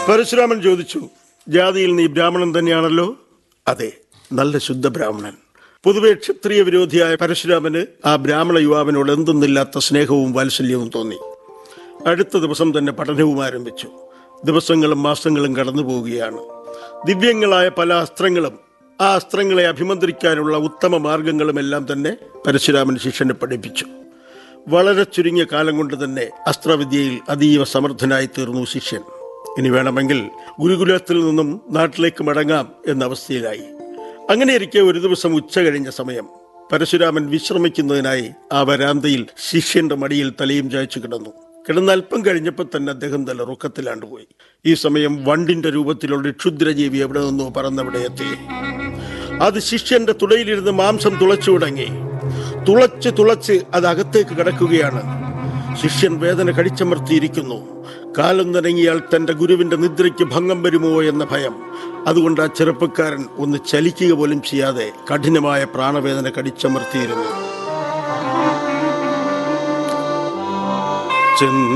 പരശുരാമൻ ചോദിച്ചു ജാതിയിൽ നീ ബ്രാഹ്മണൻ തന്നെയാണല്ലോ അതെ നല്ല ശുദ്ധ ബ്രാഹ്മണൻ പൊതുവെ ക്ഷത്രിയ വിരോധിയായ പരശുരാമന് ആ ബ്രാഹ്മണ യുവാവിനോട് എന്തെന്നില്ലാത്ത സ്നേഹവും വാത്സല്യവും തോന്നി അടുത്ത ദിവസം തന്നെ പഠനവും ആരംഭിച്ചു ദിവസങ്ങളും മാസങ്ങളും കടന്നു പോവുകയാണ് ദിവ്യങ്ങളായ പല അസ്ത്രങ്ങളും ആ അസ്ത്രങ്ങളെ അഭിമന്ത്രിക്കാനുള്ള ഉത്തമ മാർഗങ്ങളുമെല്ലാം തന്നെ പരശുരാമൻ ശിഷ്യനെ പഠിപ്പിച്ചു വളരെ ചുരുങ്ങിയ കാലം കൊണ്ട് തന്നെ അസ്ത്രവിദ്യയിൽ അതീവ സമർത്ഥനായി തീർന്നു ശിഷ്യൻ ഇനി വേണമെങ്കിൽ ഗുരുകുലത്തിൽ നിന്നും നാട്ടിലേക്ക് മടങ്ങാം എന്ന അവസ്ഥയിലായി അങ്ങനെയിരിക്കെ ഒരു ദിവസം ഉച്ച കഴിഞ്ഞ സമയം പരശുരാമൻ വിശ്രമിക്കുന്നതിനായി ആ വരാന്തയിൽ ശിഷ്യന്റെ മടിയിൽ തലയും ചായച്ചു കിടന്നു കിടന്ന് അല്പം കഴിഞ്ഞപ്പോൾ തന്നെ അദ്ദേഹം തല റുക്കത്തിലാണ്ടുപോയി ഈ സമയം വണ്ടിന്റെ രൂപത്തിലുള്ള ക്ഷുദ്രജീവി എവിടെ നിന്നോ പറന്നവിടെ എത്തി അത് ശിഷ്യന്റെ തുടയിലിരുന്ന് മാംസം തുളച്ചു തുടങ്ങി തുളച്ച് തുളച്ച് അത് അകത്തേക്ക് കിടക്കുകയാണ് ശിഷ്യൻ വേദന കടിച്ചമർത്തിയിരിക്കുന്നു കാലം നനങ്ങിയാൽ തന്റെ ഗുരുവിന്റെ നിദ്രയ്ക്ക് ഭംഗം വരുമോ എന്ന ഭയം അതുകൊണ്ട് ആ ചെറുപ്പക്കാരൻ ഒന്ന് ചലിക്കുക പോലും ചെയ്യാതെ കഠിനമായ പ്രാണവേദന കടിച്ചമർത്തിയിരുന്നു ചെന്ന്